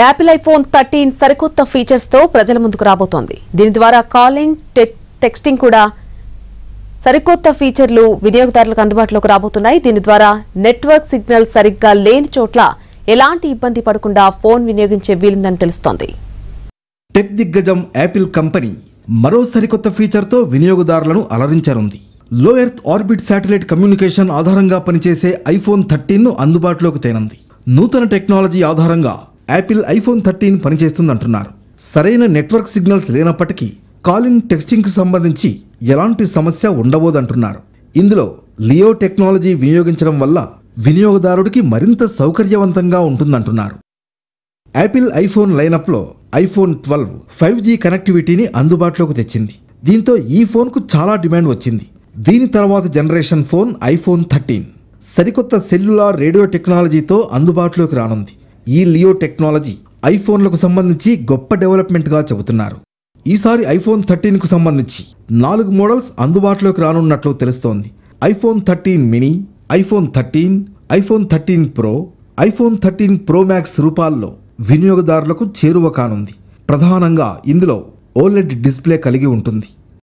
Apple iPhone thirteen సరికొత్త features తో ప్రజల ముందుకు రాబోతోంది దీని ద్వారా కాలింగ్ టెక్- టెక్స్టింగ్ కూడా సరికొత్త ఫీచర్లు వినియోగదారులకు అందుబాటులోకి రాబోతున్నాయి దీని ద్వారా నెట్వర్క్ సిగ్నల్ సరిగ్గా లేని చోట్ల ఎలాంటి ఇబ్బంది పడకుండా ఫోన్ వినియోగించే వీలుందని తెలుస్తోంది టెక్ దిగ్గజం యాపిల్ కంపెనీ మరో సరికొత్త ఫీచర్తో వినియోగదారులను అలరించనుంది లో ఎర్త్ ఆర్బిట్ శాటిలైట్ కమ్యూనికేషన్ ఆధారంగా పనిచేసే ఐఫోన్ థర్టీన్ను అందుబాటులోకి తేనుంది నూతన టెక్నాలజీ ఆధారంగా యాపిల్ ఐఫోన్ థర్టీన్ పనిచేస్తుందంటున్నారు సరైన నెట్వర్క్ సిగ్నల్స్ లేనప్పటికీ కాలింగ్ టెక్స్టింగ్కి సంబంధించి ఎలాంటి సమస్య ఉండబోదంటున్నారు ఇందులో లియో టెక్నాలజీ వినియోగించడం వల్ల వినియోగదారుడికి మరింత సౌకర్యవంతంగా ఉంటుందంటున్నారు యాపిల్ ఐఫోన్ లైనప్లో ఐఫోన్ ట్వెల్వ్ ఫైవ్ జీ కనెక్టివిటీని అందుబాటులోకి తెచ్చింది దీంతో ఈ ఫోన్కు చాలా డిమాండ్ వచ్చింది దీని తర్వాత జనరేషన్ ఫోన్ ఐఫోన్ థర్టీన్ సరికొత్త సెల్యులార్ రేడియో టెక్నాలజీతో అందుబాటులోకి రానుంది ఈ లియో టెక్నాలజీ ఐఫోన్లకు సంబంధించి గొప్ప డెవలప్మెంట్గా చెబుతున్నారు ఈసారి ఐఫోన్ థర్టీన్కు సంబంధించి నాలుగు మోడల్స్ అందుబాటులోకి రానున్నట్లు తెలుస్తోంది iPhone thirteen mini iPhone thirteen iPhone thirteen Pro iPhone thirteen Pro Max రూపాల్లో వినియోగదారులకు చేరువ కానుంది ప్రధానంగా ఇందులో ఓలెడ్ డిస్ప్లే కలిగి ఉంటుంది